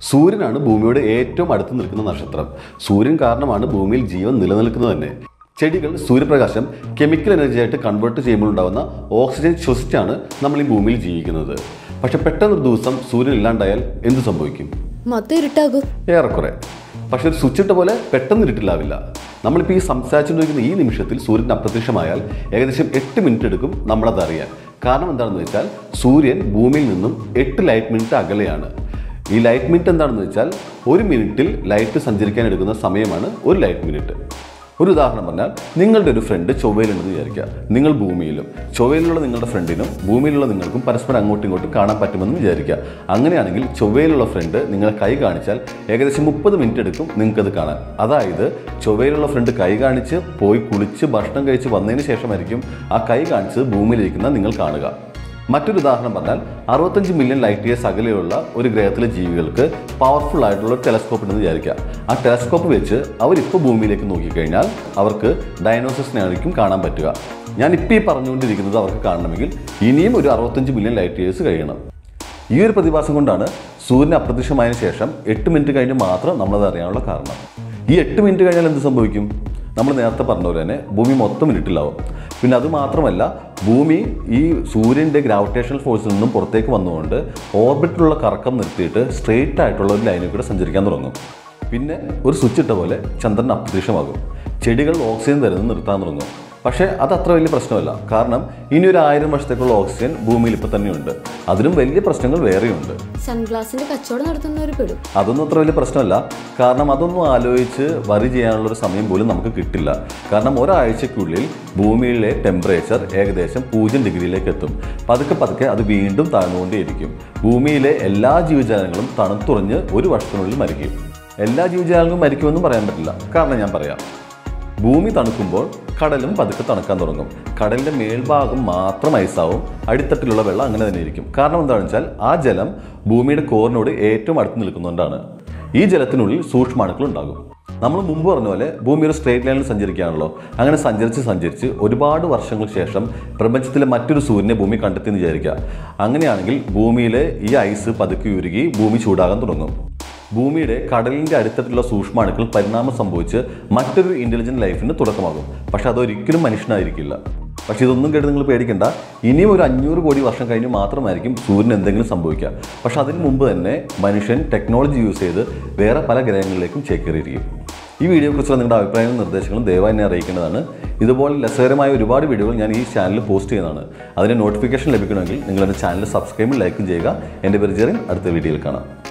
സൂര്യനാണ് ഭൂമിയോട് ഏറ്റവും അടുത്ത് നിൽക്കുന്ന നക്ഷത്രം സൂര്യൻ കാരണമാണ് ഭൂമിയിൽ ജീവൻ നിലനിൽക്കുന്നത് തന്നെ ചെടികൾ സൂര്യപ്രകാശം കെമിക്കൽ എനർജിയായിട്ട് കൺവേർട്ട് ചെയ്യുമ്പോൾ ഉണ്ടാകുന്ന ഓക്സിജൻ ശ്വസിച്ചാണ് നമ്മൾ ഈ ഭൂമിയിൽ ജീവിക്കുന്നത് പക്ഷെ പെട്ടെന്നൊരു ദിവസം സൂര്യൻ ഇല്ലാണ്ടായാൽ എന്ത് സംഭവിക്കും മൊത്തം ഇരുട്ടാകും ഏറെക്കുറെ പക്ഷെ ഒരു സ്വിച്ച് ഇട്ട പോലെ പെട്ടെന്ന് ഇരുട്ടിലാവില്ല നമ്മളിപ്പോൾ ഈ സംസാരിച്ചുകൊണ്ടിരിക്കുന്ന ഈ നിമിഷത്തിൽ സൂര്യൻ അപ്രത്യക്ഷമായാൽ ഏകദേശം എട്ട് മിനിറ്റ് എടുക്കും നമ്മളത് അറിയാൻ കാരണം എന്താണെന്ന് വെച്ചാൽ സൂര്യൻ ഭൂമിയിൽ നിന്നും എട്ട് ലൈറ്റ് മിനിറ്റ് അകലെയാണ് ഈ ലൈറ്റ് മിനിറ്റ് എന്താണെന്ന് വെച്ചാൽ ഒരു മിനിറ്റിൽ ലൈറ്റ് സഞ്ചരിക്കാൻ എടുക്കുന്ന സമയമാണ് ഒരു ലൈറ്റ് മിനിറ്റ് ഒരു ഉദാഹരണം പറഞ്ഞാൽ നിങ്ങളുടെ ഒരു ഫ്രണ്ട് ചൊവ്വയിലുണ്ടെന്ന് വിചാരിക്കുക നിങ്ങൾ ഭൂമിയിലും ചൊവ്വയിലുള്ള നിങ്ങളുടെ ഫ്രണ്ടിനും ഭൂമിയിലുള്ള നിങ്ങൾക്കും പരസ്പരം അങ്ങോട്ടും ഇങ്ങോട്ടും കാണാൻ പറ്റുമെന്ന് വിചാരിക്കുക അങ്ങനെയാണെങ്കിൽ ചൊവ്വയിലുള്ള ഫ്രണ്ട് നിങ്ങളെ കൈ കാണിച്ചാൽ ഏകദേശം മുപ്പത് മിനിറ്റ് എടുക്കും നിങ്ങൾക്കത് കാണാൻ അതായത് ചൊവ്വയിലുള്ള ഫ്രണ്ട് കൈ കാണിച്ച് പോയി കുളിച്ച് ഭക്ഷണം കഴിച്ച് വന്നതിന് ശേഷമായിരിക്കും ആ കൈ കാണിച്ച് ഭൂമിയിലിരിക്കുന്ന നിങ്ങൾ കാണുക മറ്റൊരു ഉദാഹരണം പറഞ്ഞാൽ അറുപത്തഞ്ച് മില്യൺ ലൈറ്റ് ഇയേഴ്സ് അകലെയുള്ള ഒരു ഗ്രഹത്തിലെ ജീവികൾക്ക് പവർഫുൾ ആയിട്ടുള്ള ഒരു ടെലസ്കോപ്പ് ഉണ്ടെന്ന് വിചാരിക്കുക ആ ടെലസ്കോപ്പ് വെച്ച് അവരിപ്പോൾ ഭൂമിയിലേക്ക് നോക്കിക്കഴിഞ്ഞാൽ അവർക്ക് ഡയനോസസിനായിരിക്കും കാണാൻ പറ്റുക ഞാൻ ഇപ്പോൾ ഈ പറഞ്ഞുകൊണ്ടിരിക്കുന്നത് അവർക്ക് കാണണമെങ്കിൽ ഇനിയും ഒരു അറുപത്തഞ്ച് മില്യൺ ലൈറ്റ് ഇയേഴ്സ് കഴിയണം ഈ ഒരു പ്രതിഭാസം കൊണ്ടാണ് സൂര്യൻ അപ്രത്യക്ഷമായതിനു ശേഷം എട്ട് മിനിറ്റ് കഴിഞ്ഞ് മാത്രം നമ്മളത് അറിയാനുള്ള കാരണം ഈ എട്ട് മിനിറ്റ് കഴിഞ്ഞാൽ എന്ത് സംഭവിക്കും നമ്മൾ നേരത്തെ പറഞ്ഞ പോലെ തന്നെ ഭൂമി മൊത്തം ഇരുട്ടിലാവും പിന്നെ അത് മാത്രമല്ല ഭൂമി ഈ സൂര്യൻ്റെ ഗ്രാവിറ്റേഷണൽ ഫോഴ്സിൽ നിന്നും പുറത്തേക്ക് വന്നുകൊണ്ട് ഓർബിറ്റിലുള്ള കറക്കം നിർത്തിയിട്ട് സ്ട്രെയിറ്റ് ആയിട്ടുള്ള ഒരു ലൈനിൽ കൂടെ സഞ്ചരിക്കാൻ തുടങ്ങും പിന്നെ ഒരു സ്വിച്ച് ഇട്ട പോലെ ചന്ദ്രൻ അപ്രത്യക്ഷമാകും ചെടികൾ ഓക്സിജൻ തരുന്നത് നിർത്താൻ തുടങ്ങും പക്ഷേ അത് അത്ര വലിയ പ്രശ്നമല്ല കാരണം ഇനി ഒരു ആയിരം വർഷത്തേക്കുള്ള ഓക്സിജൻ ഭൂമിയിൽ ഇപ്പം തന്നെയുണ്ട് അതിലും വലിയ പ്രശ്നങ്ങൾ വേറെയുണ്ട് സൺഗ്ലാസിന്റെ കച്ചവടം നടത്തുന്നവർ പെടും അതൊന്നും അത്ര വലിയ പ്രശ്നമല്ല കാരണം അതൊന്നും ആലോചിച്ച് വറി ചെയ്യാനുള്ളൊരു സമയം പോലും നമുക്ക് കിട്ടില്ല കാരണം ഒരാഴ്ചയ്ക്കുള്ളിൽ ഭൂമിയിലെ ടെമ്പറേച്ചർ ഏകദേശം പൂജ്യം ഡിഗ്രിയിലേക്ക് എത്തും പതുക്കെ പതുക്കെ അത് വീണ്ടും താഴ്ന്നുകൊണ്ടേയിരിക്കും ഭൂമിയിലെ എല്ലാ ജീവജാലങ്ങളും തണുത്തുറഞ്ഞ് ഒരു വർഷത്തിനുള്ളിൽ മരിക്കും എല്ലാ ജീവജാലങ്ങളും മരിക്കുമെന്നും പറയാൻ പറ്റില്ല കാരണം ഞാൻ പറയാം ഭൂമി തണുക്കുമ്പോൾ കടലും പതുക്കെ തണുക്കാൻ തുടങ്ങും കടലിൻ്റെ മേൽഭാഗം മാത്രം ഐസാവും അടിത്തട്ടിലുള്ള വെള്ളം അങ്ങനെ തന്നെ ഇരിക്കും കാരണം എന്താണെന്ന് വെച്ചാൽ ആ ജലം ഭൂമിയുടെ കോറിനോട് ഏറ്റവും അടുത്ത് നിൽക്കുന്നതുകൊണ്ടാണ് ഈ ജലത്തിനുള്ളിൽ സൂക്ഷ്മാണുക്കൾ ഉണ്ടാകും നമ്മൾ മുമ്പ് പറഞ്ഞ പോലെ ഭൂമി ഒരു സ്ട്രേറ്റ് ലൈനിൽ സഞ്ചരിക്കുകയാണല്ലോ അങ്ങനെ സഞ്ചരിച്ച് സഞ്ചരിച്ച് ഒരുപാട് വർഷങ്ങൾക്ക് ശേഷം പ്രപഞ്ചത്തിലെ മറ്റൊരു സൂര്യനെ ഭൂമി കണ്ടെത്തിയെന്ന് വിചാരിക്കുക അങ്ങനെയാണെങ്കിൽ ഭൂമിയിലെ ഈ ഐസ് പതുക്കെ ഉരുകി ഭൂമി ചൂടാകാൻ തുടങ്ങും ഭൂമിയുടെ കടലിൻ്റെ അടുത്തിട്ടുള്ള സൂക്ഷ്മാണുക്കൾ പരിണാമം സംഭവിച്ച് മറ്റൊരു ഇൻ്റലിജൻറ്റ് ലൈഫിന് തുടക്കമാകും പക്ഷെ അതൊരിക്കലും മനുഷ്യനായിരിക്കില്ല പക്ഷെ ഇതൊന്നും കേട്ട് നിങ്ങൾ പേടിക്കണ്ട ഇനിയും ഒരു അഞ്ഞൂറ് കോടി വർഷം കഴിഞ്ഞ് മാത്രമായിരിക്കും സൂര്യന് എന്തെങ്കിലും സംഭവിക്കുക പക്ഷെ അതിന് മുമ്പ് തന്നെ മനുഷ്യൻ ടെക്നോളജി യൂസ് ചെയ്ത് വേറെ പല ഗ്രഹങ്ങളിലേക്കും ചേക്കേറിയിരിക്കും ഈ വീഡിയോയെക്കുറിച്ചുള്ള നിങ്ങളുടെ അഭിപ്രായങ്ങളും നിർദ്ദേശങ്ങളും ദയവായി എന്നെ അറിയിക്കേണ്ടതാണ് ഇതുപോലെ രസകരമായ ഒരുപാട് വീഡിയോകൾ ഞാൻ ഈ ചാനലിൽ പോസ്റ്റ് ചെയ്യുന്നതാണ് അതിൻ്റെ നോട്ടിഫിക്കേഷൻ ലഭിക്കണമെങ്കിൽ നിങ്ങൾ എൻ്റെ ചാനൽ സബ്സ്ക്രൈബും ലൈക്കും ചെയ്യുക എൻ്റെ പേര് ജെറിൻ അടുത്ത വീഡിയോയിൽ കാണാം